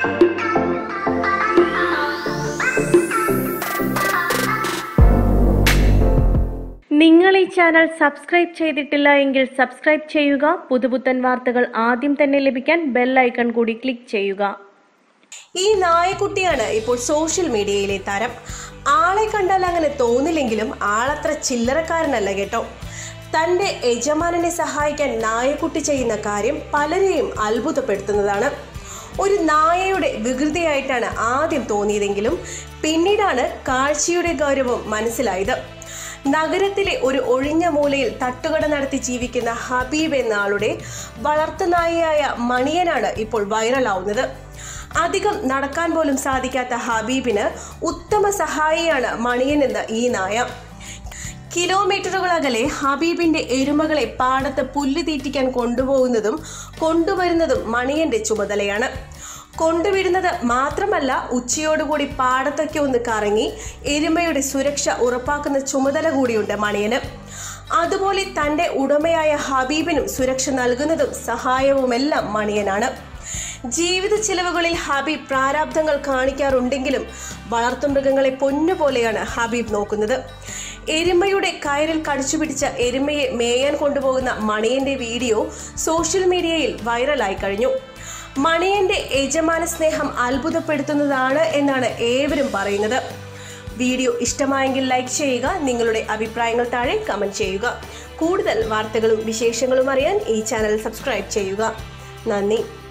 നിങ്ങൾ ഈ channel subscribe ചെയ്തിട്ടില്ല എങ്കിൽ സബ്സ്ക്രൈബ് ചെയ്യുക പുതുപുത്തൻ വാർത്തകൾ ആദ്യം തന്നെ ലഭിക്കാൻ ബെൽ ഐക്കൺ കൂടി ക്ലിക്ക് ചെയ്യുക ഈ നായക്കുട്ടിയാണ് ഇപ്പോൾ സോഷ്യൽ മീഡിയയിലെ താരം ആളെ കണ്ടാൽ അങ്ങനെ തോന്നില്ലെങ്കിലും ആളത്ര ചില്ലറക്കാരനല്ല കേട്ടോ തൻ്റെ യജമാനനെ സഹായിക്കാൻ നായക്കുട്ടി ചെയ്യുന്ന കാര്യം പലരെയും അത്ഭുതപ്പെടുത്തുന്നതാണ് ഒരു നായയുടെ വികൃതിയായിട്ടാണ് ആദ്യം തോന്നിയതെങ്കിലും പിന്നീടാണ് കാഴ്ചയുടെ ഗൗരവം മനസ്സിലായത് നഗരത്തിലെ ഒരു ഒഴിഞ്ഞ മൂലയിൽ തട്ടുകട നടത്തി ജീവിക്കുന്ന ഹബീബ് എന്ന ആളുടെ വളർത്തുനായയായ മണിയനാണ് ഇപ്പോൾ വൈറലാവുന്നത് അധികം നടക്കാൻ പോലും സാധിക്കാത്ത ഹബീബിന് ഉത്തമ സഹായിയാണ് മണിയൻ എന്ന ഈ നായ കിലോമീറ്ററുകൾ അകലെ ഹബീബിന്റെ എരുമകളെ പാടത്ത് പുല്ല് തീറ്റിക്കാൻ കൊണ്ടുപോകുന്നതും കൊണ്ടുവരുന്നതും മണിയന്റെ ചുമതലയാണ് കൊണ്ടുവിടുന്നത് മാത്രമല്ല ഉച്ചയോടുകൂടി പാടത്തൊക്കെ ഒന്ന് കറങ്ങി എരുമയുടെ സുരക്ഷ ഉറപ്പാക്കുന്ന ചുമതല കൂടിയുണ്ട് മണിയന് അതുപോലെ തന്റെ ഉടമയായ ഹബീബിനും സുരക്ഷ നൽകുന്നതും സഹായവുമെല്ലാം മണിയനാണ് ജീവിത ചിലവുകളിൽ ഹബീബ് പ്രാരാബ്ധങ്ങൾ കാണിക്കാറുണ്ടെങ്കിലും വളർത്തുമൃഗങ്ങളെ പൊന്നുപോലെയാണ് ഹബീബ് നോക്കുന്നത് എരുമയുടെ കയറിൽ കടിച്ചുപിടിച്ച എരുമയെ മേയാൻ കൊണ്ടുപോകുന്ന മണിയന്റെ വീഡിയോ സോഷ്യൽ മീഡിയയിൽ വൈറലായി കഴിഞ്ഞു മണിയന്റെ യജമാന സ്നേഹം അത്ഭുതപ്പെടുത്തുന്നതാണ് എന്നാണ് ഏവരും പറയുന്നത് വീഡിയോ ഇഷ്ടമായെങ്കിൽ ലൈക്ക് ചെയ്യുക നിങ്ങളുടെ അഭിപ്രായങ്ങൾ താഴെ കമന്റ് ചെയ്യുക കൂടുതൽ വാർത്തകളും വിശേഷങ്ങളും അറിയാൻ ഈ ചാനൽ സബ്സ്ക്രൈബ് ചെയ്യുക നന്ദി